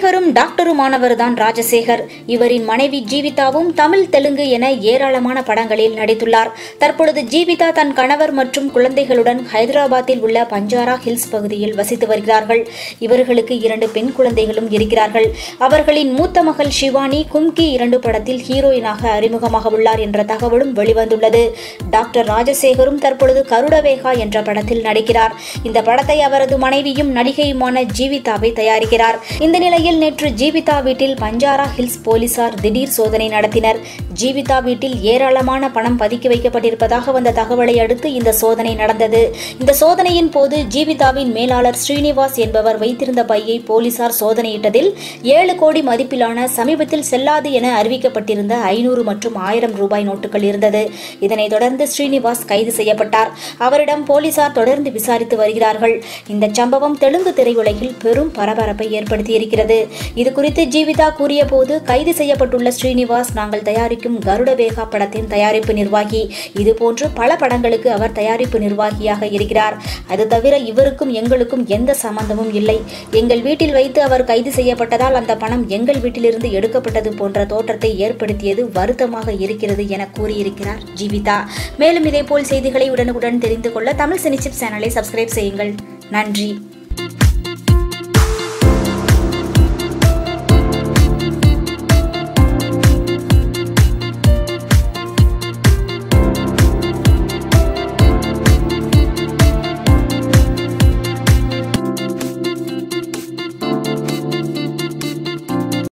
நடிகரும் டாக்டருமானவர்தான் ராஜசேகர் இவரின் மனைவி ஜீவிதாவும் தமிழ் தெலுங்கு என ஏராளமான படங்களில் நடித்துள்ளார் தற்பொழுது ஜீவிதா தன் கணவர் மற்றும் குழந்தைகளுடன் ஹைதராபாத்தில் உள்ள பஞ்சாரா ஹில்ஸ் பகுதியில் வசித்து வருகிறார்கள் இவர்களுக்கு இரண்டு பெண் குழந்தைகளும் இருக்கிறார்கள் அவர்களின் மூத்த மகள் ஷிவானி கும்கி இரண்டு படத்தில் ஹீரோயினாக அறிமுகமாக உள்ளார் என்ற தகவலும் வெளிவந்துள்ளது டாக்டர் ராஜசேகரும் தற்பொழுது கருடவேகா என்ற படத்தில் நடிக்கிறார் இந்த படத்தை அவரது மனைவியும் நடிகையுமான ஜீவிதாவை தயாரிக்கிறார் இந்த நிலையில் நேற்று ஜீவிதா வீட்டில் பஞ்சாரா ஹில்ஸ் போலீசார் திடீர் சோதனை நடத்தினர் ஜீவிதா வீட்டில் ஏராளமான பணம் பதுக்கி வைக்கப்பட்டிருப்பதாக வந்த தகவலை அடுத்து இந்த சோதனை நடந்தது இந்த சோதனையின் போது ஜீவிதாவின் மேலாளர் ஸ்ரீனிவாஸ் என்பவர் வைத்திருந்த பையை போலீசார் சோதனையிட்டதில் ஏழு கோடி மதிப்பிலான சமீபத்தில் செல்லாது என அறிவிக்கப்பட்டிருந்த ஐநூறு மற்றும் ஆயிரம் ரூபாய் நோட்டுகள் இருந்தது இதனைத் தொடர்ந்து ஸ்ரீனிவாஸ் கைது செய்யப்பட்டார் அவரிடம் போலீசார் தொடர்ந்து விசாரித்து வருகிறார்கள் இந்த சம்பவம் தெலுங்கு திரையுலகில் பெரும் பரபரப்பை ஏற்படுத்தியிருக்கிறது இதுகுறித்து ஜீவிதா கூறிய போது கைது செய்யப்பட்டுள்ள ஸ்ரீனிவாஸ் நாங்கள் தயாரிக்கும் கருட வேகா படத்தின் தயாரிப்பு நிர்வாகி இதுபோன்று பல படங்களுக்கு அவர் தயாரிப்பு நிர்வாகியாக இருக்கிறார் அது தவிர இவருக்கும் எங்களுக்கும் எந்த சம்பந்தமும் இல்லை எங்கள் வீட்டில் வைத்து அவர் கைது செய்யப்பட்டதால் அந்த பணம் எங்கள் வீட்டிலிருந்து எடுக்கப்பட்டது போன்ற தோற்றத்தை ஏற்படுத்தியது வருத்தமாக இருக்கிறது என கூறியிருக்கிறார் ஜீவிதா மேலும் இதேபோல் செய்திகளை உடனுக்குடன் தெரிந்து கொள்ள தமிழ் சினிச்சிப் சேனலை சப்ஸ்கிரைப் செய்யுங்கள் நன்றி